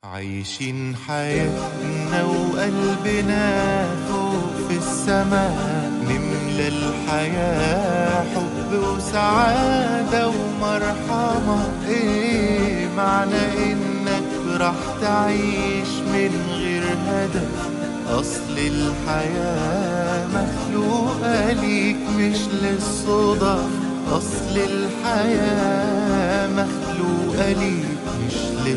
عايشين حياتنا وقلبنا فوق في السماء نملى الحياة حب وسعادة ومرحمة ايه معنى انك راح تعيش من غير هدف اصل الحياة مخلوقة ليك مش للصدف اصل الحياة مخلوقة ليك مش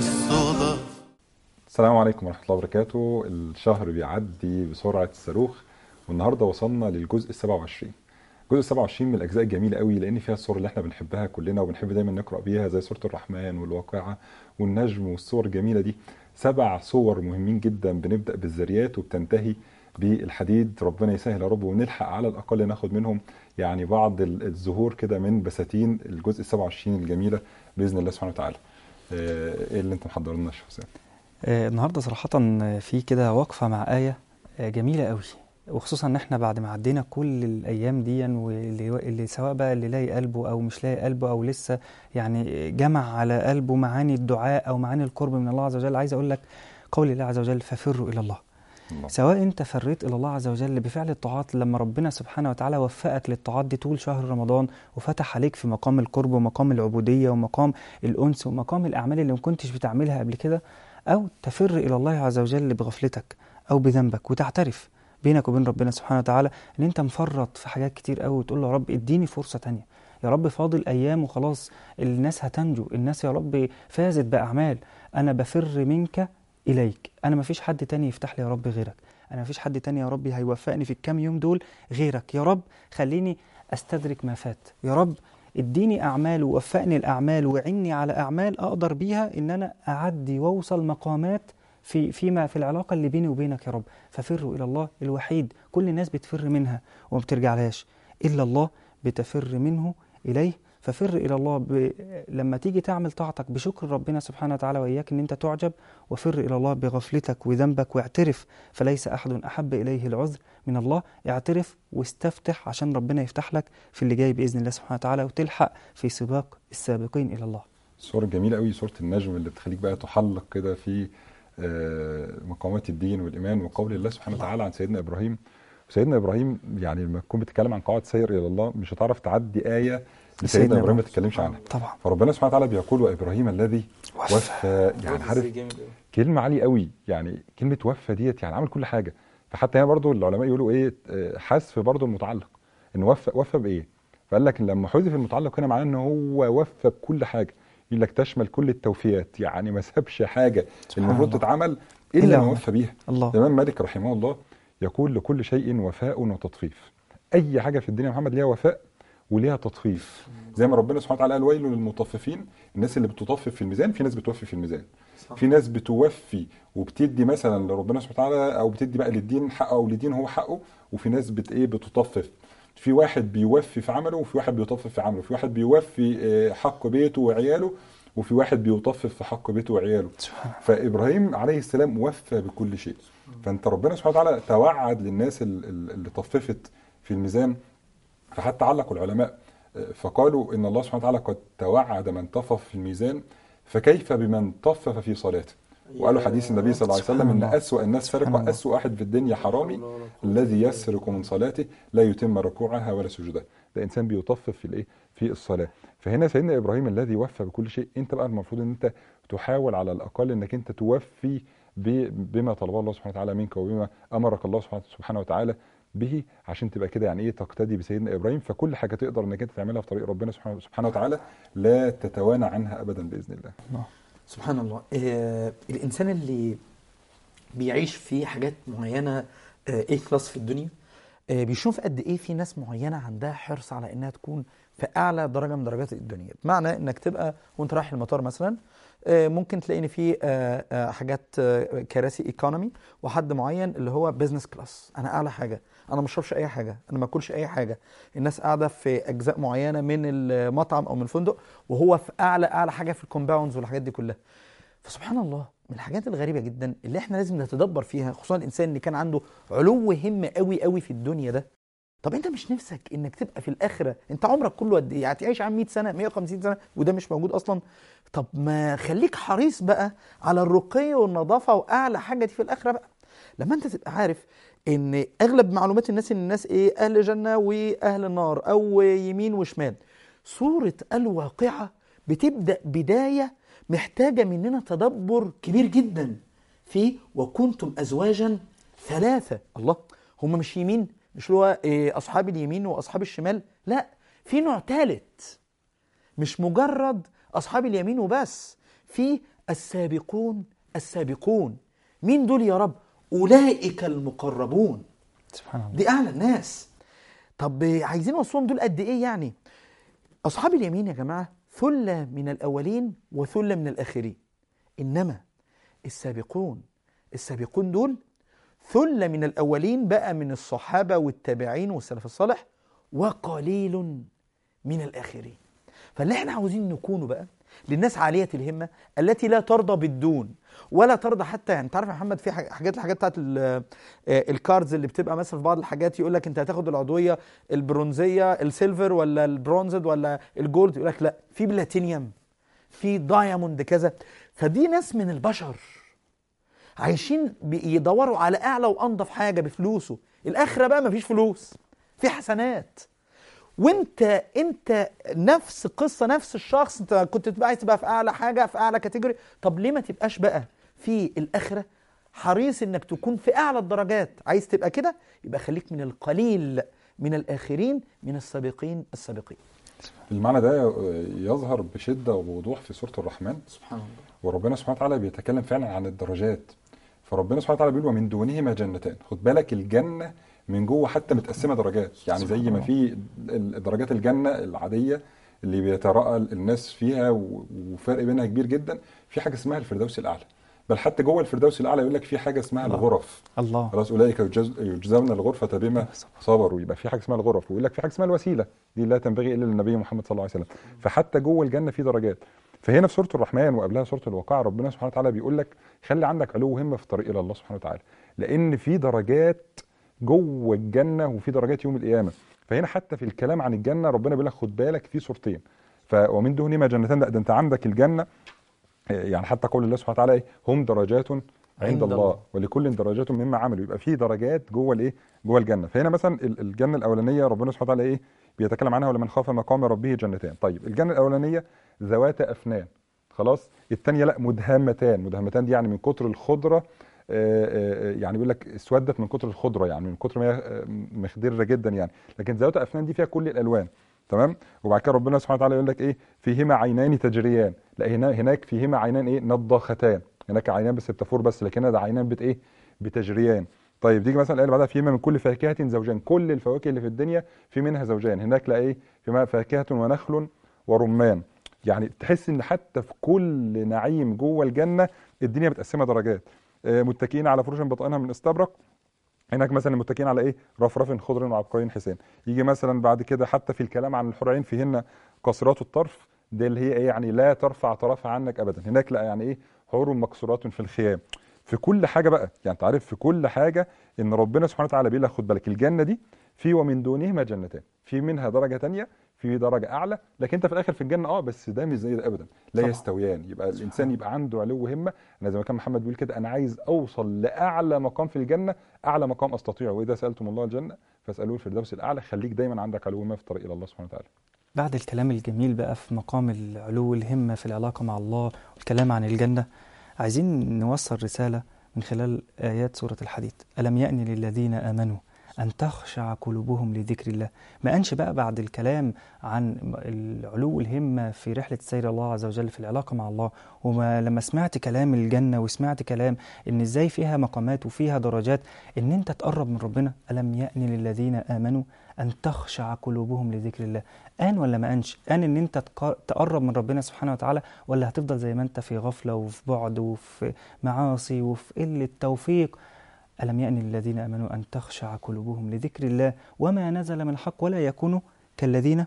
للصدف السلام عليكم ورحمة الله وبركاته الشهر بيعدي بسرعة الصاروخ والنهاردة وصلنا للجزء السبعة وعشرين الجزء السبعة وعشرين من الأجزاء الجميلة قوي لأن فيها الصور اللي احنا بنحبها كلنا وبنحب دايما نقرأ بيها زي سورة الرحمن والواقعة والنجم والصور الجميلة دي سبع صور مهمين جدا بنبدأ بالذريات وبتنتهي بالحديد ربنا يسهل يا رب ونلحق على الأقل ناخد منهم يعني بعض ال- الزهور كده من بساتين الجزء السبعة وعشرين الجميلة بإذن الله سبحانه وتعالى آه، ايه اللي انت محضر لنا يا شيخ حسام آه، النهارده صراحة في كده وقفة مع آية آه، جميلة قوي وخصوصا ان احنا بعد ما عدينا كل الايام دي واللي اللي سواء بقى اللي لاقي قلبه او مش لاقي قلبه او لسه يعني جمع على قلبه معاني الدعاء او معاني القرب من الله عز وجل عايز اقول لك قول الله عز وجل ففروا الى الله الله سواء انت فريت الى الله عز وجل بفعل الطاعات لما ربنا سبحانه وتعالى وفقك للطاعات دي طول شهر رمضان وفتح عليك في مقام القرب ومقام العبوديه ومقام الانس ومقام الاعمال اللي ما كنتش بتعملها قبل كده او تفر الى الله عز وجل بغفلتك او بذنبك وتعترف بينك وبين ربنا سبحانه وتعالى ان انت مفرط في حاجات كتير قوي وتقول له يا رب اديني فرصه تانية يا رب فاضل ايام وخلاص الناس هتنجو الناس يا رب فازت باعمال انا بفر منك اليك انا مفيش حد تاني يفتح لي يا رب غيرك انا مفيش حد تاني يا رب هيوفقني في الكام يوم دول غيرك يا رب خليني استدرك ما فات يا رب اديني اعمال ووفقني الاعمال وعني على اعمال اقدر بيها ان انا اعدي واوصل مقامات في فيما في العلاقه اللي بيني وبينك يا رب ففروا الى الله الوحيد كل الناس بتفر منها وما بترجعلهاش الا الله بتفر منه اليه ففر الى الله ب... لما تيجي تعمل طاعتك بشكر ربنا سبحانه وتعالى واياك ان انت تعجب وفر الى الله بغفلتك وذنبك واعترف فليس احد احب اليه العذر من الله اعترف واستفتح عشان ربنا يفتح لك في اللي جاي باذن الله سبحانه وتعالى وتلحق في سباق السابقين الى الله الصورة الجميلة قوي صورة النجم اللي بتخليك بقى تحلق كده في آه، مقامات الدين والإيمان وقول الله سبحانه وتعالى عن سيدنا إبراهيم سيدنا إبراهيم يعني لما تكون بتتكلم عن قواعد سير إلى الله مش هتعرف تعدي آية لسيدنا إبراهيم ما تتكلمش عنها طبعا فربنا سبحانه وتعالى بيقول وإبراهيم الذي وفى يعني عارف كلمة عالية قوي يعني كلمة وفى ديت يعني عمل كل حاجة فحتى هنا برضو العلماء يقولوا ايه آه، حذف برضو المتعلق ان وفى وفى بايه فقال لك لما حذف المتعلق هنا معناه ان هو وفى بكل حاجة يقول لك تشمل كل التوفيات يعني ما سابش حاجة سبحان المفروض الله. تتعمل إلا الا ما هو. وفى بيها الله الامام مالك رحمه الله يقول لكل شيء وفاء وتطفيف اي حاجة في الدنيا يا محمد ليها وفاء وليها تطفيف زي ما ربنا سبحانه وتعالى قال ويل للمطففين الناس اللي بتطفف في الميزان في ناس بتوفي في الميزان في ناس بتوفي وبتدي مثلا لربنا سبحانه وتعالى او بتدي بقى للدين حقه او للدين هو حقه وفي ناس بت ايه بتطفف في واحد بيوفي في عمله وفي واحد بيطفف في عمله في واحد بيوفي آه، حق بيته وعياله وفي واحد بيطفف في حق بيته وعياله سبحان فابراهيم عليه السلام وفى بكل شيء فانت ربنا سبحانه وتعالى توعد للناس ال- ال- اللي طففت في الميزان فحتى علقوا العلماء آه، فقالوا ان الله سبحانه وتعالى قد توعد من طفف في الميزان فكيف بمن طفف في صلاته وقالوا حديث النبي صلى الله عليه وسلم سبحان ان الله. اسوأ الناس سبحان سرقه الله. اسوأ واحد في الدنيا حرامي الذي يسرق من صلاته لا يتم ركوعها ولا سجودها ده انسان بيطفف في الايه في الصلاه فهنا سيدنا ابراهيم الذي وفى بكل شيء انت بقى المفروض ان انت تحاول على الاقل انك انت توفي ب- بما طلبه الله سبحانه وتعالى منك وبما امرك الله سبحانه- سبحانه وتعالى به عشان تبقى كده يعني ايه تقتدي بسيدنا ابراهيم فكل حاجه تقدر انك انت تعملها في طريق ربنا سبحانه سبحانه وتعالى لا تتوانى عنها ابدا باذن الله سبحان الله آه الانسان اللي بيعيش في حاجات معينه آه ايه كلاس في الدنيا آه بيشوف قد ايه في ناس معينه عندها حرص على انها تكون في اعلى درجه من درجات الدنيا بمعنى انك تبقى وانت رايح المطار مثلا آه ممكن تلاقيني في آه آه حاجات آه كراسي ايكونومي وحد معين اللي هو بزنس كلاس انا اعلى حاجه انا ما اشربش اي حاجه انا ما اكلش اي حاجه الناس قاعده في اجزاء معينه من المطعم او من الفندق وهو في اعلى اعلى حاجه في الكومباوندز والحاجات دي كلها فسبحان الله من الحاجات الغريبه جدا اللي احنا لازم نتدبر فيها خصوصا الانسان اللي كان عنده علو همه قوي قوي في الدنيا ده طب انت مش نفسك انك تبقى في الاخره انت عمرك كله قد ايه هتعيش عام 100 سنه 150 سنه وده مش موجود اصلا طب ما خليك حريص بقى على الرقي والنظافه واعلى حاجه دي في الاخره بقى لما انت تبقى عارف ان اغلب معلومات الناس ان الناس ايه اهل جنه واهل النار او يمين وشمال سوره الواقعه بتبدا بدايه محتاجه مننا تدبر كبير جدا في وكنتم ازواجا ثلاثه الله هم مش يمين مش اللي هو إيه اصحاب اليمين واصحاب الشمال لا في نوع ثالث مش مجرد اصحاب اليمين وبس في السابقون السابقون مين دول يا رب اولئك المقربون سبحان الله دي اعلى الناس طب عايزين نوصلهم دول قد ايه يعني اصحاب اليمين يا جماعه ثله من الاولين وثله من الاخرين انما السابقون السابقون دول ثله من الاولين بقى من الصحابه والتابعين والسلف الصالح وقليل من الاخرين فاللي احنا عاوزين نكونه بقى للناس عاليه الهمه التي لا ترضى بالدون ولا ترضى حتى يعني انت عارف يا محمد في حاج- حاجات الحاجات بتاعت ال- آه، الكاردز اللي بتبقى مثلا في بعض الحاجات يقول لك انت هتاخد العضويه البرونزيه السيلفر ولا البرونزد ولا الجولد يقول لك لا في بلاتينيوم في دايموند كذا فدي ناس من البشر عايشين بيدوروا على اعلى وانضف حاجه بفلوسه الاخره بقى مفيش فلوس في حسنات وانت انت نفس قصه نفس الشخص انت كنت تبقى عايز تبقى في اعلى حاجه في اعلى كاتيجوري طب ليه ما تبقاش بقى في الاخره حريص انك تكون في اعلى الدرجات عايز تبقى كده يبقى خليك من القليل من الاخرين من السابقين السابقين المعنى ده يظهر بشده وبوضوح في سوره الرحمن سبحان الله وربنا سبحانه وتعالى بيتكلم فعلا عن الدرجات فربنا سبحانه وتعالى بيقول ومن دونهما جنتان خد بالك الجنه من جوه حتى متقسمه درجات يعني زي ما في ال- درجات الجنه العاديه اللي بيتراءى الناس فيها و- وفرق بينها كبير جدا في حاجه اسمها الفردوس الاعلى بل حتى جوه الفردوس الاعلى يقول لك في حاجه اسمها الله. الغرف الله خلاص اولئك يجز- يجزون الغرفه بما صبروا يبقى في حاجه اسمها الغرف ويقول لك في حاجه اسمها الوسيله دي لا تنبغي الا للنبي محمد صلى الله عليه وسلم فحتى جوه الجنه في درجات فهنا في سوره الرحمن وقبلها سوره الواقعه ربنا سبحانه وتعالى بيقول لك خلي عندك علو همه في الطريق الى الله سبحانه وتعالى لان في درجات جوه الجنه وفي درجات يوم القيامه فهنا حتى في الكلام عن الجنه ربنا بيقول لك خد بالك في صورتين ف ومن دونهما جنتان لا ده انت عندك الجنه يعني حتى قول الله سبحانه وتعالى ايه هم درجات عند, عند الله, الله. ولكل درجات مما عملوا يبقى في درجات جوه الايه جوه الجنه فهنا مثلا ال- الجنه الاولانيه ربنا سبحانه وتعالى ايه بيتكلم عنها ولمن خاف مقام ربه جنتان طيب الجنه الاولانيه ذوات افنان خلاص الثانيه لا مدهمتان مدهمتان دي يعني من كتر الخضره آه، آه، يعني بيقول لك اسودت من كتر الخضره يعني من كتر ما هي آه، مخضره جدا يعني لكن ذوات افنان دي فيها كل الالوان تمام وبعد كده ربنا سبحانه وتعالى يقول لك ايه فيهما عينان تجريان لا هنا هناك فيهما عينان ايه نضاختان هناك عينان بس بتفور بس لكن هنا ده عينان بت ايه بتجريان طيب تيجي مثلا الايه اللي بعدها فيهما من كل فاكهه زوجان كل الفواكه اللي في الدنيا في منها زوجان هناك لا ايه فيما فاكهه ونخل ورمان يعني تحس ان حتى في كل نعيم جوه الجنه الدنيا متقسمه درجات آه، متكئين على فرش بطائنها من استبرق هناك مثلا متكئين على ايه رفرف خضر وعبقري حسان يجي مثلا بعد كده حتى في الكلام عن الحور عين فيهن قاصرات الطرف ده اللي هي ايه يعني لا ترفع طرفها عنك ابدا هناك لا يعني ايه حور مكسورات في الخيام في كل حاجه بقى يعني انت عارف في كل حاجه ان ربنا سبحانه وتعالى بيقول لك خد بالك الجنه دي في ومن دونهما جنتان في منها درجه تانية في درجه اعلى لكن انت في الاخر في الجنه اه بس ده مش زي ده ابدا لا طبعا. يستويان يبقى الانسان يبقى عنده علو همه انا زي ما كان محمد بيقول كده انا عايز اوصل لاعلى مقام في الجنه اعلى مقام استطيعه واذا سالتم الله الجنه فاسالوه الفردوس الاعلى خليك دايما عندك علو همه في الطريق الى الله سبحانه وتعالى بعد الكلام الجميل بقى في مقام العلو الهمة في العلاقة مع الله والكلام عن الجنة عايزين نوصل رسالة من خلال آيات سورة الحديد ألم يأن للذين آمنوا أن تخشع قلوبهم لذكر الله ما قالش بقى بعد الكلام عن العلو الهمة في رحلة سير الله عز وجل في العلاقة مع الله وما لما سمعت كلام الجنة وسمعت كلام إن إزاي فيها مقامات وفيها درجات إن أنت تقرب من ربنا ألم يأن للذين آمنوا أن تخشع قلوبهم لذكر الله آن ولا ما آنش آن إن أنت تق- تقرب من ربنا سبحانه وتعالى ولا هتفضل زي ما أنت في غفلة وفي بعد وفي معاصي وفي قلة توفيق ألم يأن للذين آمنوا أن تخشع قلوبهم لذكر الله وما نزل من الحق ولا يكونوا كالذين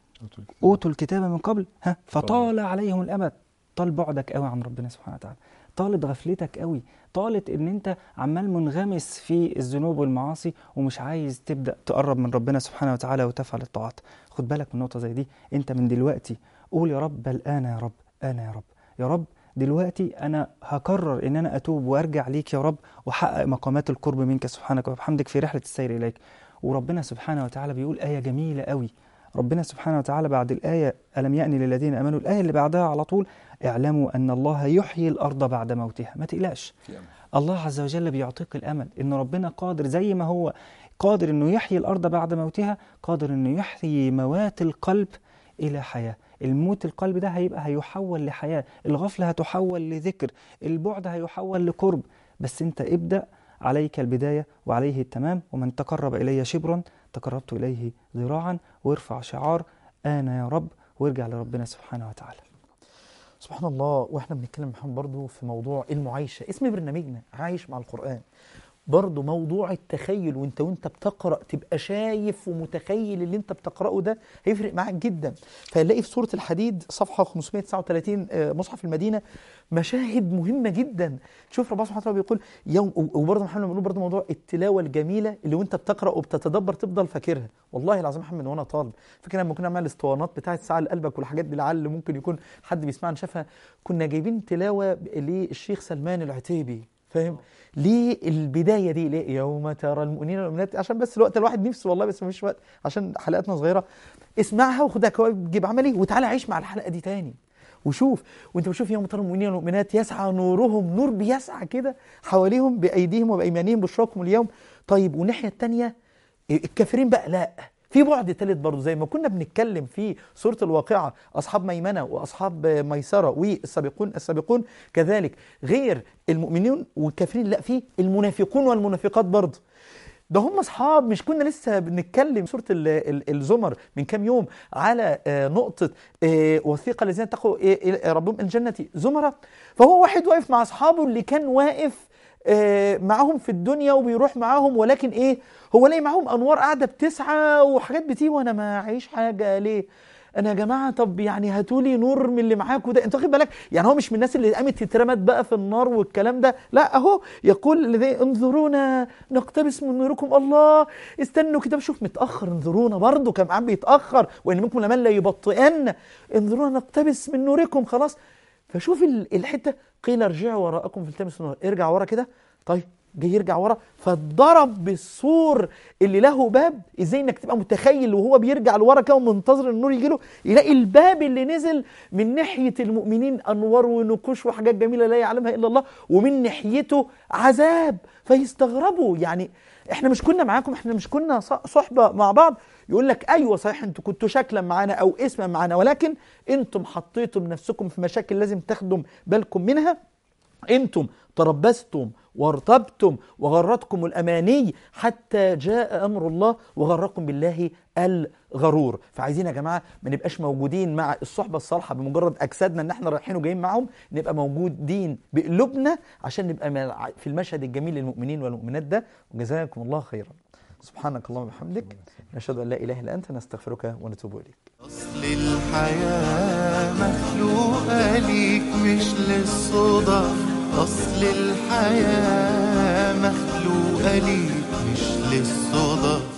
أوتوا الكتاب من قبل ها فطال عليهم الأمد طال بعدك قوي عن ربنا سبحانه وتعالى طالت غفلتك قوي طالت ان انت عمال منغمس في الذنوب والمعاصي ومش عايز تبدا تقرب من ربنا سبحانه وتعالى وتفعل الطاعات خد بالك من نقطه زي دي انت من دلوقتي قول يا رب بل انا يا رب انا يا رب يا رب دلوقتي انا هقرر ان انا اتوب وارجع ليك يا رب واحقق مقامات القرب منك سبحانك وبحمدك في رحله السير اليك وربنا سبحانه وتعالى بيقول ايه جميله قوي ربنا سبحانه وتعالى بعد الآية ألم يأني للذين آمنوا الآية اللي بعدها على طول اعلموا أن الله يحيي الأرض بعد موتها ما تقلقش في أمل. الله عز وجل بيعطيك الأمل إن ربنا قادر زي ما هو قادر إنه يحيي الأرض بعد موتها قادر إنه يحيي موات القلب إلى حياة الموت القلب ده هيبقى هيحول لحياة الغفلة هتحول لذكر البعد هيحول لقرب بس أنت ابدأ عليك البداية وعليه التمام ومن تقرب إلي شبرا تقربت إليه ذراعا وارفع شعار أنا يا رب وارجع لربنا سبحانه وتعالى سبحان الله واحنا بنتكلم محمد برضو في موضوع المعايشه اسم برنامجنا عايش مع القران برضو موضوع التخيل وانت وانت بتقرا تبقى شايف ومتخيل اللي انت بتقراه ده هيفرق معاك جدا فهنلاقي في سوره الحديد صفحه 539 آه، مصحف المدينه مشاهد مهمه جدا شوف ربنا سبحانه وتعالى بيقول يوم وبرضه محمد بنقول برضه موضوع التلاوه الجميله اللي وانت بتقرا وبتتدبر تفضل فاكرها والله العظيم يا محمد وانا طالب فاكر لما كنا بنعمل الاسطوانات بتاعه ساعه لقلبك والحاجات دي لعل ممكن يكون حد بيسمعنا شافها كنا جايبين تلاوه للشيخ سلمان العتيبي فاهم ليه البدايه دي ليه يوم ترى المؤمنين والمؤمنات عشان بس الوقت الواحد نفسه والله بس مفيش وقت عشان حلقاتنا صغيره اسمعها وخدها كواجب عملي وتعالى عيش مع الحلقه دي تاني وشوف وانت بتشوف يوم ترى المؤمنين والمؤمنات يسعى نورهم نور بيسعى كده حواليهم بايديهم وبايمانهم بشراكم اليوم طيب والناحيه الثانيه الكافرين بقى لا في بعد ثالث برضه زي ما كنا بنتكلم في سوره الواقعه اصحاب ميمنه واصحاب ميسره والسابقون السابقون كذلك غير المؤمنين والكافرين لا في المنافقون والمنافقات برضه ده هم اصحاب مش كنا لسه بنتكلم سوره ال- ال- الزمر من كام يوم على آه، نقطه آه، وثيق الذين اتقوا آه، آه، ربهم الجنه زمره فهو واحد واقف مع اصحابه اللي كان واقف آه، معاهم في الدنيا وبيروح معاهم ولكن ايه هو لاقي معاهم انوار قاعده بتسعى وحاجات بتيجي وانا ما عايش حاجه ليه انا يا جماعه طب يعني هاتولي نور من اللي معاكم ده انت واخد بالك يعني هو مش من الناس اللي قامت تترمت بقى في النار والكلام ده لا اهو يقول الذي انظرونا نقتبس من نوركم الله استنوا كده شوف متاخر انظرونا برضه كان عم بيتاخر وان منكم لمن لا يبطئن انظرونا نقتبس من نوركم خلاص فشوف ال- الحته قيل ارجعوا وراءكم فالتمسوا نور ارجع ورا كده طيب جه يرجع ورا فاتضرب بالسور اللي له باب ازاي انك تبقى متخيل وهو بيرجع لورا كده ومنتظر النور يجي له يلاقي الباب اللي نزل من ناحيه المؤمنين انوار ونقوش وحاجات جميله لا يعلمها الا الله ومن ناحيته عذاب فيستغربوا يعني احنا مش كنا معاكم احنا مش كنا ص- صحبه مع بعض يقول لك ايوه صحيح انتوا كنتوا شكلا معانا او اسما معانا ولكن انتم حطيتم نفسكم في مشاكل لازم تاخدوا بالكم منها انتم تربستم وارتبتم وغرتكم الاماني حتى جاء امر الله وغركم بالله الغرور فعايزين يا جماعه ما نبقاش موجودين مع الصحبه الصالحه بمجرد اجسادنا ان احنا رايحين وجايين معاهم نبقى موجودين بقلوبنا عشان نبقى مع- في المشهد الجميل للمؤمنين والمؤمنات ده وجزاكم الله خيرا سبحانك اللهم وبحمدك نشهد ان لا اله الا انت نستغفرك ونتوب اليك أصل الحياة مخلوقة ليك مش للصدف أصل الحياة مخلوقة ليك مش للصدف